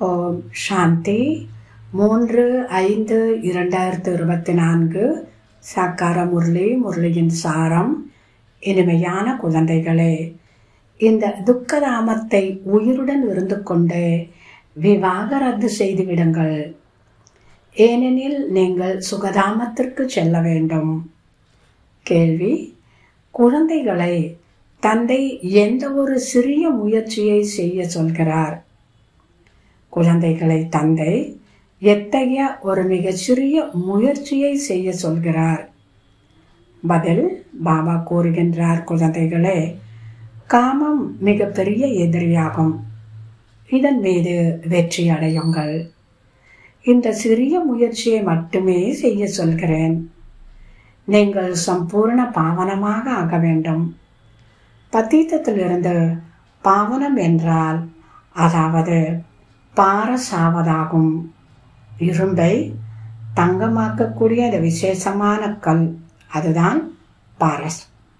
ஓம் சாந்தி மூன்று ஐந்து இரண்டாயிரத்து இருபத்தி நான்கு சாக்கார முரளி முரளியின் சாரம் இனிமையான குழந்தைகளே இந்த துக்கராமத்தை உயிருடன் இருந்து கொண்டு விவாகரத்து செய்து விடுங்கள் ஏனெனில் நீங்கள் சுகதாமத்திற்கு செல்ல வேண்டும் கேள்வி குழந்தைகளை தந்தை எந்த ஒரு சிறிய முயற்சியை செய்ய சொல்கிறார் குழந்தைகளை தந்தை எத்தகைய ஒரு மிகச் சிறிய முயற்சியை செய்ய சொல்கிறார் பதில் பாபா கூறுகின்றார் குழந்தைகளே காமம் மிகப்பெரிய எதிரியாகும் இதன் மீது வெற்றி அடையுங்கள் இந்த சிறிய முயற்சியை மட்டுமே செய்ய சொல்கிறேன் நீங்கள் சம்பூர்ண பாவனமாக ஆக வேண்டும் பத்தீத்தத்திலிருந்து பாவனம் என்றால் அதாவது பாரசாவதாகும் இரும்பை தங்கமாக்கக்கூடிய அந்த விசேஷமான கல் அதுதான் பாரஸ்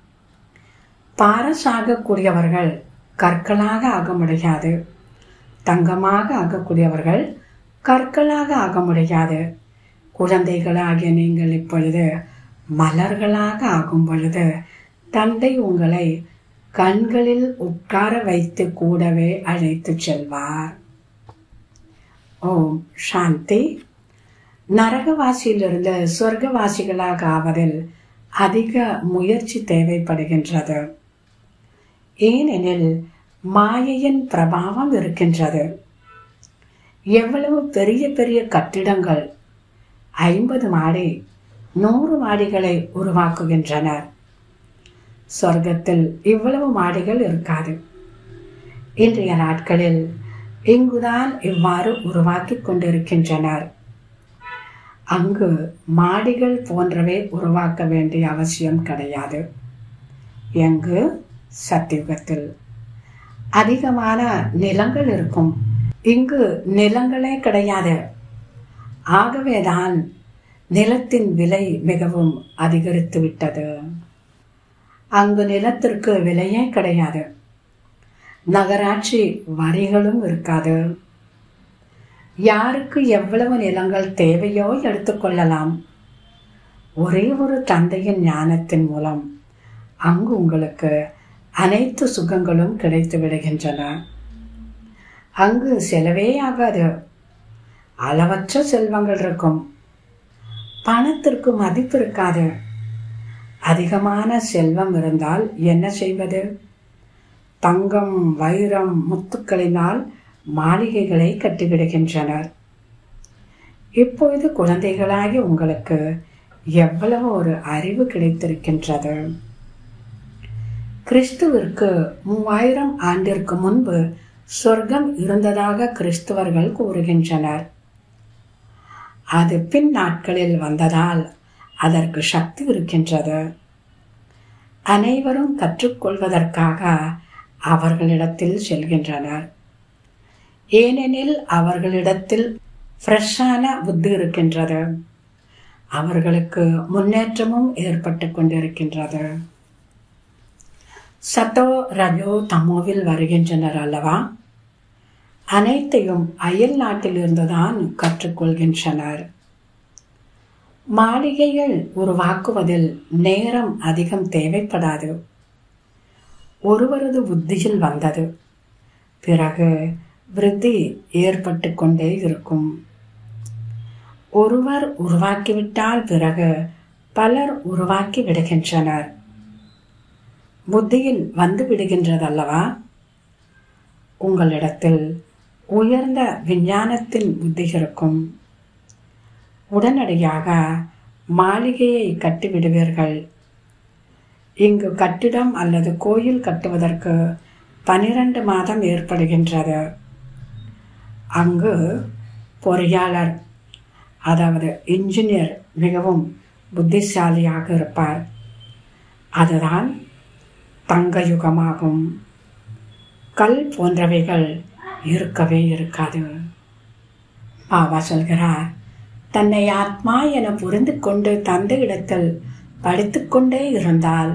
பாரஸ் ஆகக்கூடியவர்கள் கற்களாக ஆக முடியாது தங்கமாக ஆகக்கூடியவர்கள் கற்களாக ஆக முடியாது குழந்தைகளாகிய நீங்கள் இப்பொழுது மலர்களாக ஆகும் பொழுது தந்தை உங்களை கண்களில் உட்கார வைத்து கூடவே அழைத்து செல்வார் ஓம் சாந்தி நரகவாசியிலிருந்து சொர்க்கவாசிகளாக ஆவதில் அதிக முயற்சி தேவைப்படுகின்றது ஏனெனில் மாயையின் பிரபாவம் இருக்கின்றது எவ்வளவு பெரிய பெரிய கட்டிடங்கள் ஐம்பது மாடி நூறு மாடிகளை உருவாக்குகின்றனர் சொர்க்கத்தில் இவ்வளவு மாடிகள் இருக்காது இன்றைய நாட்களில் இங்குதான் இவ்வாறு உருவாக்கி கொண்டிருக்கின்றனர் அங்கு மாடிகள் போன்றவை உருவாக்க வேண்டிய அவசியம் கிடையாது எங்கு சத்தியுகத்தில் அதிகமான நிலங்கள் இருக்கும் இங்கு நிலங்களே கிடையாது ஆகவேதான் நிலத்தின் விலை மிகவும் அதிகரித்து விட்டது அங்கு நிலத்திற்கு விலையே கிடையாது நகராட்சி வரிகளும் இருக்காது யாருக்கு எவ்வளவு நிலங்கள் தேவையோ எடுத்துக்கொள்ளலாம் ஒரே ஒரு தந்தையின் ஞானத்தின் மூலம் அங்கு உங்களுக்கு அனைத்து சுகங்களும் கிடைத்து விடுகின்றன அங்கு செலவே ஆகாது அளவற்ற செல்வங்கள் இருக்கும் பணத்திற்கு மதிப்பு இருக்காது அதிகமான செல்வம் இருந்தால் என்ன செய்வது தங்கம் வைரம் முத்துக்களினால் மாளிகைகளை கட்டிவிடுகின்றனர் இப்பொழுது குழந்தைகளாகி உங்களுக்கு எவ்வளவு ஒரு அறிவு கிடைத்திருக்கின்றது கிறிஸ்துவிற்கு மூவாயிரம் ஆண்டிற்கு முன்பு சொர்க்கம் இருந்ததாக கிறிஸ்துவர்கள் கூறுகின்றனர் அது பின் நாட்களில் வந்ததால் அதற்கு சக்தி இருக்கின்றது அனைவரும் கற்றுக்கொள்வதற்காக அவர்களிடத்தில் செல்கின்றனர் ஏனெனில் அவர்களிடத்தில் ஃப்ரெஷ்ஷான புத்தி இருக்கின்றது அவர்களுக்கு முன்னேற்றமும் ஏற்பட்டு கொண்டிருக்கின்றது சத்தோ ரஜோ தமோவில் வருகின்றனர் அல்லவா அனைத்தையும் அயல் நாட்டிலிருந்துதான் கற்றுக்கொள்கின்றனர் மாளிகைகள் உருவாக்குவதில் நேரம் அதிகம் தேவைப்படாது ஒருவரது புத்தியில் வந்தது பிறகு விருத்தி ஏற்பட்டு கொண்டே இருக்கும் ஒருவர் உருவாக்கிவிட்டால் பிறகு பலர் உருவாக்கி விடுகின்றனர் புத்தியில் வந்து விடுகின்றதல்லவா உங்களிடத்தில் உயர்ந்த விஞ்ஞானத்தின் புத்தி இருக்கும் உடனடியாக மாளிகையை கட்டிவிடுவீர்கள் இங்கு கட்டிடம் அல்லது கோயில் கட்டுவதற்கு பனிரெண்டு மாதம் ஏற்படுகின்றது அங்கு பொறியாளர் அதாவது இன்ஜினியர் மிகவும் புத்திசாலியாக இருப்பார் அதுதான் தங்க யுகமாகும் கல் போன்றவைகள் இருக்கவே இருக்காது பாபா சொல்கிறார் தன்னை ஆத்மா என புரிந்து கொண்டு தந்தையிடத்தில் படித்துக்கொண்டே இருந்தால்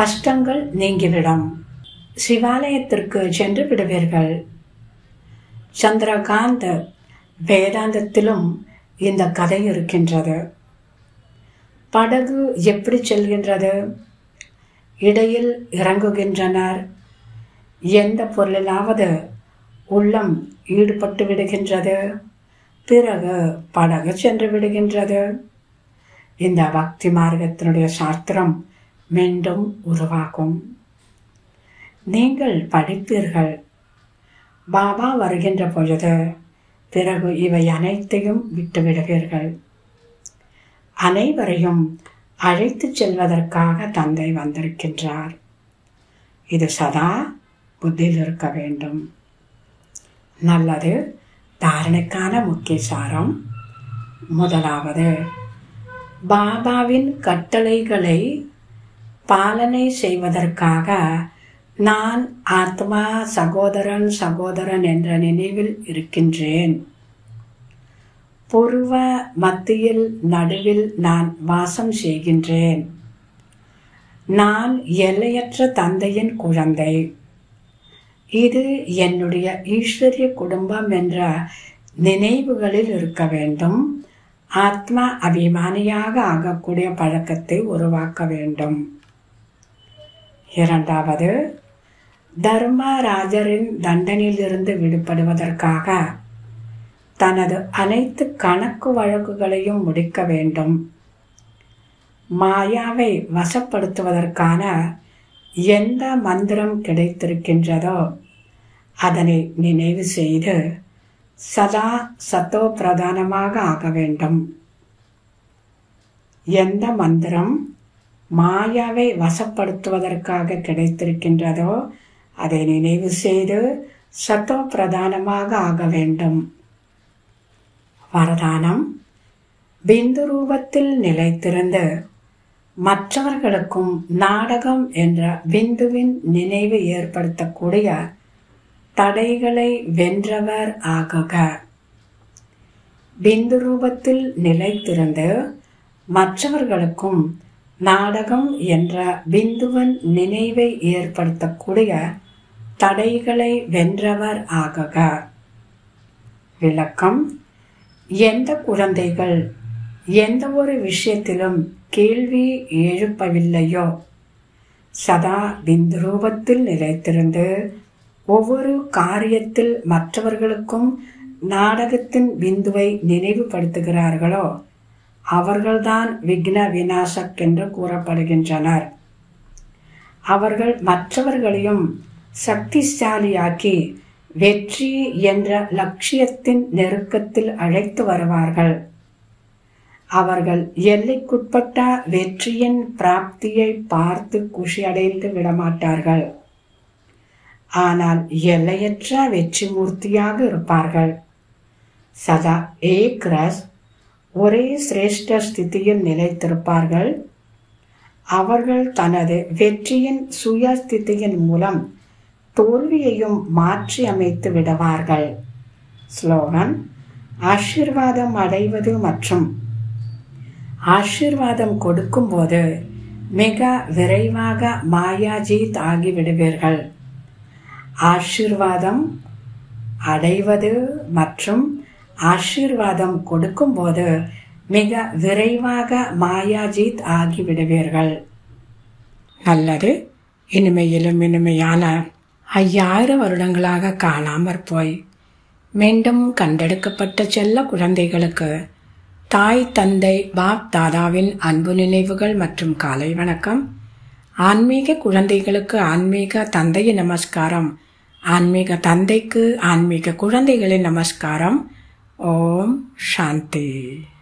கஷ்டங்கள் நீங்கிவிடும் சிவாலயத்திற்கு சென்று விடுவீர்கள் சந்திரகாந்த் வேதாந்தத்திலும் இந்த கதை இருக்கின்றது படகு எப்படி செல்கின்றது இடையில் இறங்குகின்றனர் எந்த பொருளிலாவது உள்ளம் ஈடுபட்டு விடுகின்றது பிறகு படகு சென்று விடுகின்றது இந்த பக்தி மார்க்கத்தினுடைய சாஸ்திரம் மீண்டும் உருவாகும் நீங்கள் படிப்பீர்கள் பாபா வருகின்ற பொழுது பிறகு இவை அனைத்தையும் விட்டுவிடுவீர்கள் அனைவரையும் அழைத்து செல்வதற்காக தந்தை வந்திருக்கின்றார் இது சதா புத்தியில் இருக்க வேண்டும் நல்லது தாரணைக்கான முக்கிய சாரம் முதலாவது பாபாவின் கட்டளைகளை பாலனை செய்வதற்காக நான் ஆத்மா சகோதரன் சகோதரன் என்ற நினைவில் இருக்கின்றேன் புருவ மத்தியில் நடுவில் நான் வாசம் செய்கின்றேன் நான் எல்லையற்ற தந்தையின் குழந்தை இது என்னுடைய ஈஸ்வரிய குடும்பம் என்ற நினைவுகளில் இருக்க வேண்டும் ஆத்மா அபிமானியாக ஆகக்கூடிய பழக்கத்தை உருவாக்க வேண்டும் இரண்டாவது தர்மராஜரின் தண்டனையிலிருந்து விடுபடுவதற்காக தனது அனைத்து கணக்கு வழக்குகளையும் முடிக்க வேண்டும் மாயாவை வசப்படுத்துவதற்கான எந்த மந்திரம் கிடைத்திருக்கின்றதோ அதனை நினைவு செய்து சதா சத்தோ பிரதானமாக ஆக வேண்டும் எந்த மந்திரம் மாயாவை வசப்படுத்துவதற்காக கிடைத்திருக்கின்றதோ அதை நினைவு செய்து சத்தோ பிரதானமாக ஆக வேண்டும் வரதானம் பிந்து ரூபத்தில் நிலைத்திருந்து மற்றவர்களுக்கும் நாடகம் என்ற பிந்துவின் நினைவு ஏற்படுத்தக்கூடிய தடைகளை வென்றவர் ஆகுக பிந்து ரூபத்தில் நிலைத்திருந்து மற்றவர்களுக்கும் நாடகம் என்ற பிந்துவன் நினைவை ஏற்படுத்தக்கூடிய தடைகளை வென்றவர் ஆகுக விளக்கம் எந்த குழந்தைகள் எந்த ஒரு விஷயத்திலும் கேள்வி எழுப்பவில்லையோ சதா பிந்து ரூபத்தில் நிலைத்திருந்து ஒவ்வொரு காரியத்தில் மற்றவர்களுக்கும் நாடகத்தின் பிந்துவை நினைவுபடுத்துகிறார்களோ அவர்கள்தான் விக்ன விநாசக் என்று கூறப்படுகின்றனர் அவர்கள் மற்றவர்களையும் சக்திசாலியாக்கி வெற்றி என்ற லட்சியத்தின் நெருக்கத்தில் அழைத்து வருவார்கள் அவர்கள் எல்லைக்குட்பட்ட வெற்றியின் பிராப்தியை பார்த்து குஷியடைந்து விடமாட்டார்கள் ஆனால் எல்லையற்ற வெற்றி மூர்த்தியாக இருப்பார்கள் சதா ஏக் ரஸ் ஒரே சிரேஷ்ட ஸ்திதியில் நிலைத்திருப்பார்கள் அவர்கள் தனது வெற்றியின் சுயஸ்திதியின் மூலம் தோல்வியையும் மாற்றி அமைத்து விடுவார்கள் ஸ்லோகன் ஆசீர்வாதம் அடைவது மற்றும் ஆசீர்வாதம் கொடுக்கும்போது மிக விரைவாக மாயாஜீத் ஆகிவிடுவீர்கள் ஆசீர்வாதம் அடைவது மற்றும் ஆசீர்வாதம் கொடுக்கும்போது மிக விரைவாக மாயாஜீத் ஆகிவிடுவீர்கள் நல்லது இனிமையிலும் இனிமையான ஐயாயிரம் வருடங்களாக காணாமற் போய் மீண்டும் கண்டெடுக்கப்பட்ட செல்ல குழந்தைகளுக்கு தாய் தந்தை பாப் தாதாவின் அன்பு நினைவுகள் மற்றும் காலை வணக்கம் ஆன்மீக குழந்தைகளுக்கு ஆன்மீக தந்தையின் நமஸ்காரம் ஆன்மீக தந்தைக்கு ஆன்மீக குழந்தைகளின் நமஸ்காரம் ஓம் சாந்தி